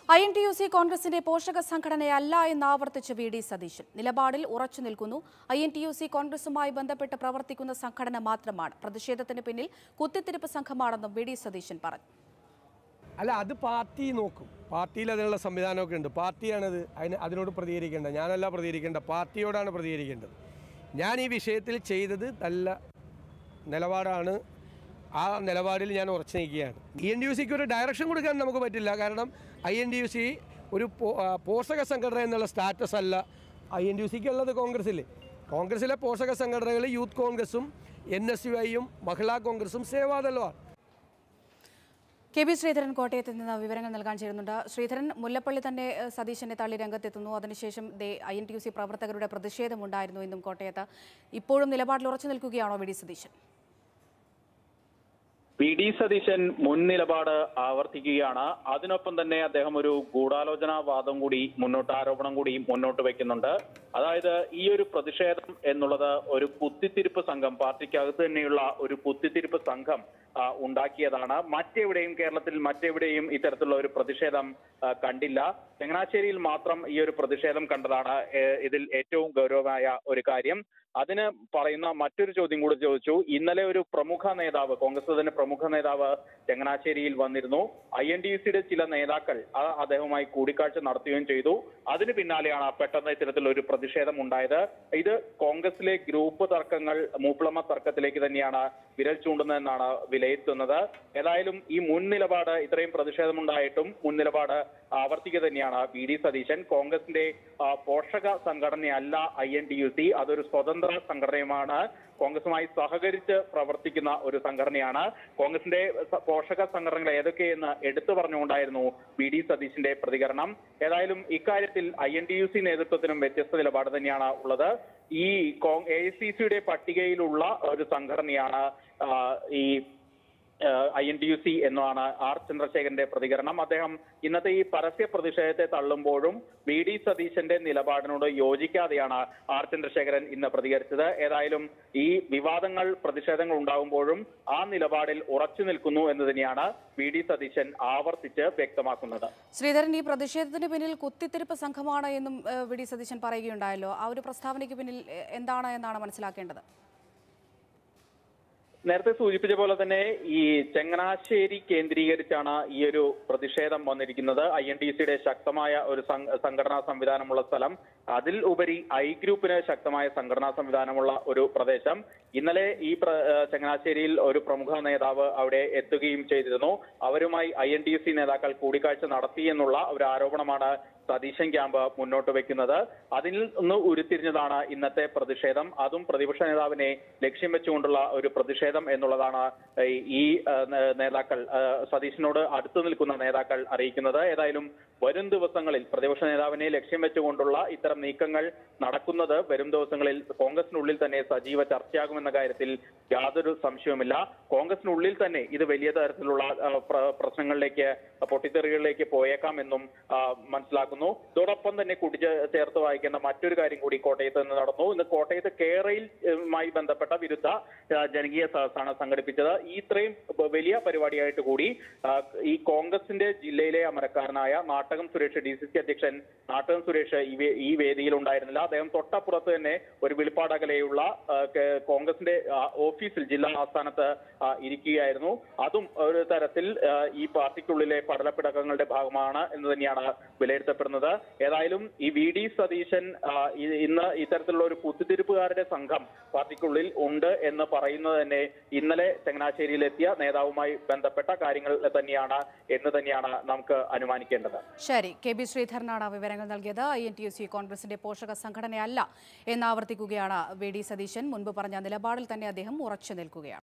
I N T U C കോൺഗ്രസിന്റെ പോഷക സംഘടനയല്ല എന്ന് ആവർത്തിച്ച് വി ഡി സതീശൻ നിലപാടിൽ ഉറച്ചു നിൽക്കുന്നു I N T U C കോൺഗ്രസുമായി ബന്ധപ്പെട്ട് പ്രവർത്തിക്കുന്ന സംഘടന മാത്രമാണ് പ്രതിഷേധത്തിന് പിന്നിൽ കുത്തിത്തിരിപ്പ് സംഘമാണെന്നും വി ഡി സതീശൻ പറഞ്ഞു അല്ല അത് പാർട്ടി നോക്കും പാർട്ടിയിൽ അതിനുള്ള സംവിധാനമൊക്കെ ഉണ്ട് പാർട്ടിയാണത് അതിന് അതിനോട് പ്രതികരിക്കേണ്ടത് ഞാനല്ല പ്രതികരിക്കേണ്ടത് പാർട്ടിയോടാണ് പ്രതികരിക്കേണ്ടത് ഞാൻ ഈ വിഷയത്തിൽ ചെയ്തത് നല്ല നിലപാടാണ് ആ നിലപാടിൽ ഞാൻ ഉറച്ചു നിൽക്കുകയാണ് ഇ എൻ ഡി യു സിക്ക് ഒരു ഡയറക്ഷൻ കൊടുക്കാൻ നമുക്ക് പറ്റില്ല കാരണം I N D U C ഒരു പോ- ആ, പോഷക സംഘടന എന്നുള്ള സ്റ്റാറ്റസ് അല്ല ഐ എൻ ഡി യു സിക്ക് ഉള്ളത് കോൺഗ്രസ്സിൽ കോൺഗ്രസ്സിലെ പോഷക സംഘടനകൾ യൂത്ത് കോൺഗ്രസും എൻ എസ് യു ഐയും മഹിളാ കോൺഗ്രസും സേവാദളമാണ് കെ ബി ശ്രീധരൻ കോട്ടയത്ത് നിന്ന് വിവരങ്ങൾ നൽകാൻ ചേരുന്നുണ്ട് ശ്രീധരൻ മുല്ലപ്പള്ളി തന്നെ ഏഹ്, സതീശനെ തള്ളി രംഗത്തെത്തുന്നു അതിനുശേഷം ദേ I N T U C പ്രവർത്തകരുടെ പ്രതിഷേധമുണ്ടായിരുന്നു ഇന്നും കോട്ടയത്ത് ഇപ്പോഴും നിലപാടിൽ ഉറച്ചു നിൽക്കുകയാണോ V D Satheesan V D Satheesan മുൻ നിലപാട് ആവർത്തിക്കുകയാണ് അതിനൊപ്പം തന്നെ അദ്ദേഹം ഒരു ഗൂഢാലോചനാവാദം കൂടി മുന്നോട്ട് ആരോപണം കൂടി മുന്നോട്ട് വെക്കുന്നുണ്ട് അതായത് ഈ ഒരു പ്രതിഷേധം എന്നുള്ളത് ഒരു കുത്തിത്തിരിപ്പ് സംഘം പാർട്ടിക്കകത്ത് തന്നെയുള്ള ഒരു കുത്തിത്തിരിപ്പ് സംഘം ആ, ഉണ്ടാക്കിയതാണ് മറ്റെവിടെയും കേരളത്തിൽ മറ്റെവിടെയും ഇത്തരത്തിലുള്ള ഒരു പ്രതിഷേധം ആ, കണ്ടില്ല ചങ്ങനാശ്ശേരിയിൽ മാത്രം ഈ ഒരു പ്രതിഷേധം കണ്ടതാണ് ഏ, ഇതിൽ ഏറ്റവും ഗൗരവമായ ഒരു കാര്യം അതിന് പറയുന്ന മറ്റൊരു ചോദ്യം കൂടി ചോദിച്ചു ഇന്നലെ ഒരു പ്രമുഖ നേതാവ് കോൺഗ്രസ് തന്നെ പ്രമുഖ നേതാവ് ചങ്ങനാശ്ശേരിയിൽ വന്നിരുന്നു ഐ എൻ ഡി സിയുടെ ചില നേതാക്കൾ ആ അദ്ദേഹവുമായി കൂടിക്കാഴ്ച നടത്തുകയും ചെയ്തു അതിന് പിന്നാലെയാണ് പെട്ടെന്ന് ഇത്തരത്തിലുള്ള ഒരു പ്രതിഷേധം ഉണ്ടായത് ഇത് കോൺഗ്രസിലെ ഗ്രൂപ്പ് തർക്കങ്ങൾ മൂപ്പിളമ തർക്കത്തിലേക്ക് തന്നെയാണ് വിരൽ ചൂണ്ടുന്നതെന്നാണ് വിലയിരുത്തുന്നത് ഏതായാലും ഈ മുൻ നിലപാട് ഇത്രയും പ്രതിഷേധമുണ്ടായിട്ടും മുൻ നിലപാട് ആവർത്തിക്കുക തന്നെയാണ് വി ഡി സതീശൻ കോൺഗ്രസിന്റെ ആ, പോഷക സംഘടനയല്ല I N D U C അതൊരു സ്വതന്ത്ര സംഘടനയുമാണ് കോൺഗ്രസുമായി സഹകരിച്ച് പ്രവർത്തിക്കുന്ന ഒരു സംഘടനയാണ് കോൺഗ്രസിന്റെ സ- പോഷക സംഘടനകൾ ഏതൊക്കെയെന്ന് എടുത്തു പറഞ്ഞുകൊണ്ടായിരുന്നു വി ഡി സതീശിന്റെ പ്രതികരണം ഏതായാലും ഇക്കാര്യത്തിൽ I N D U C നേതൃത്വത്തിനും വ്യത്യസ്ത നിലപാട് തന്നെയാണ് ഉള്ളത് ഈ എ ഐ സി സിയുടെ പട്ടികയിലുള്ള ഒരു സംഘടനയാണ് ആ, ഈ I N T U C എന്നാണ് ആർ ചന്ദ്രശേഖരന്റെ പ്രതികരണം അദ്ദേഹം ഇന്നത്തെ ഈ പരസ്യ പ്രതിഷേധത്തെ തള്ളുമ്പോഴും വി ഡി സതീശന്റെ നിലപാടിനോട് യോജിക്കാതെയാണ് ആർ ചന്ദ്രശേഖരൻ ഇന്ന് പ്രതികരിച്ചത് ഏതായാലും ഈ വിവാദങ്ങൾ പ്രതിഷേധങ്ങൾ ഉണ്ടാകുമ്പോഴും ആ നിലപാടിൽ ഉറച്ചു നിൽക്കുന്നു എന്ന് തന്നെയാണ് വി ഡി സതീശൻ ആവർത്തിച്ച് വ്യക്തമാക്കുന്നത് ശ്രീധരൻ ഈ പ്രതിഷേധത്തിന് പിന്നിൽ കുത്തിത്തിരിപ്പ് സംഘമാണ് എന്നും ഏഹ്, വി ഡി സതീശൻ പറയുകയുണ്ടായല്ലോ ആ ഒരു പ്രസ്താവനയ്ക്ക് പിന്നിൽ ഏഹ്, എന്താണ് എന്നാണ് മനസ്സിലാക്കേണ്ടത് നേരത്തെ സൂചിപ്പിച്ച പോലെ തന്നെ ഈ ചങ്ങനാശ്ശേരി കേന്ദ്രീകരിച്ചാണ് ഈ ഒരു പ്രതിഷേധം വന്നിരിക്കുന്നത് ഐ എൻ ടി സിയുടെ ശക്തമായ ഒരു സം- സംഘടനാ സംവിധാനമുള്ള സ്ഥലം അതിൽ ഉപരി ഐ ഗ്രൂപ്പിന് ശക്തമായ സംഘടനാ സംവിധാനമുള്ള ഒരു പ്രദേശം ഇന്നലെ ഈ പ്ര- ഏഹ് ചങ്ങനാശ്ശേരിയിൽ ഒരു പ്രമുഖ നേതാവ് അവിടെ എത്തുകയും ചെയ്തിരുന്നു അവരുമായി ഐ എൻ ടി സി നേതാക്കൾ കൂടിക്കാഴ്ച നടത്തി എന്നുള്ള ഒരു ആരോപണമാണ് സതീശൻ ക്യാമ്പ് മുന്നോട്ട് വെക്കുന്നത് അതിൽ നിന്ന് ഉരുത്തിരിഞ്ഞതാണ് ഇന്നത്തെ പ്രതിഷേധം അതും പ്രതിപക്ഷ നേതാവിനെ ലക്ഷ്യം വെച്ചുകൊണ്ടുള്ള ഒരു പ്രതിഷേധം എന്നുള്ളതാണ് ഈ- ഈ ആ, നേ- നേതാക്കൾ ആ, സതീശനോട് അടുത്തു നിൽക്കുന്ന നേതാക്കൾ അറിയിക്കുന്നത് ഏതായാലും വരും ദിവസങ്ങളിൽ പ്രതിപക്ഷ നേതാവിനെ ലക്ഷ്യം വെച്ചുകൊണ്ടുള്ള ഇത്തരം നീക്കങ്ങൾ നടക്കുന്നത് വരും ദിവസങ്ങളിൽ കോൺഗ്രസിനുള്ളിൽ തന്നെ സജീവ ചർച്ചയാകുമെന്ന കാര്യത്തിൽ യാതൊരു സംശയവുമില്ല കോൺഗ്രസിനുള്ളിൽ തന്നെ ഇത് വലിയ തരത്തിലുള്ള ആ, പ്ര- പ്രശ്നങ്ങളിലേക്ക് പൊട്ടിത്തെറികളിലേക്ക് പോയേക്കാമെന്നും ആ, മനസ്സിലാക്കുന്നു ഇതോടൊപ്പം തന്നെ കൂട്ടിച്ചേർത്ത് വായിക്കേണ്ട മറ്റൊരു കാര്യം കൂടി കോട്ടയത്ത് നിന്ന് നടന്നു ഇന്ന് കോട്ടയത്ത് കേരളയുമായി ബന്ധപ്പെട്ട വിരുദ്ധ ആ, ജനകീയ സദസ്സാണ് സംഘടിപ്പിച്ചത് ഈ ഇത്രയും ബ- വലിയ പരിപാടിയായിട്ട് കൂടി ആ, ഈ കോൺഗ്രസിന്റെ ജില്ലയിലെ അമരക്കാരനായ Nattakom Suresh D C C അധ്യക്ഷൻ നാട്ടകം സുരേഷ് ഈ വേ- ഈ വേദിയിൽ ഉണ്ടായിരുന്നില്ല അദ്ദേഹം തൊട്ടപ്പുറത്ത് തന്നെ ഒരു വെളിപ്പാടകലെയുള്ള ആ, കേ- കോൺഗ്രസിന്റെ ആ, ഓഫീസിൽ ജില്ലാ ആസ്ഥാനത്ത് ആ, ഇരിക്കുകയായിരുന്നു അതും ഒരു തരത്തിൽ ആ, ഈ പാർട്ടിക്കുള്ളിലെ പടലപ്പിടക്കങ്ങളുടെ ഭാഗമാണ് എന്ന് തന്നെയാണ് വിലയിരുത്തപ്പെടുന്നത് ഏതായാലും ഈ വി ഡി സതീശൻ ആ, ഇ- ഇന്ന് ഇത്തരത്തിലുള്ള ഒരു കുത്തിത്തിരിപ്പുകാരുടെ സംഘം പാർട്ടിക്കുള്ളിൽ ഉണ്ട് എന്ന് പറയുന്നത് തന്നെ ഇന്നലെ ചങ്ങനാശ്ശേരിയിലെത്തിയ നേതാവുമായി ബന്ധപ്പെട്ട കാര്യങ്ങൾ തന്നെയാണ് എന്ന് തന്നെയാണ് നമുക്ക് അനുമാനിക്കേണ്ടത് ശരി കെ ബി ശ്രീധരനാണ് വിവരങ്ങൾ നൽകിയത് I N T U C കോൺഗ്രസിന്റെ പോഷക സംഘടനയല്ല എന്നാവർത്തിക്കുകയാണ് വി ഡി സതീശൻ മുൻപ് പറഞ്ഞ നിലപാടിൽ തന്നെ അദ്ദേഹം ഉറച്ചു നിൽക്കുകയാണ്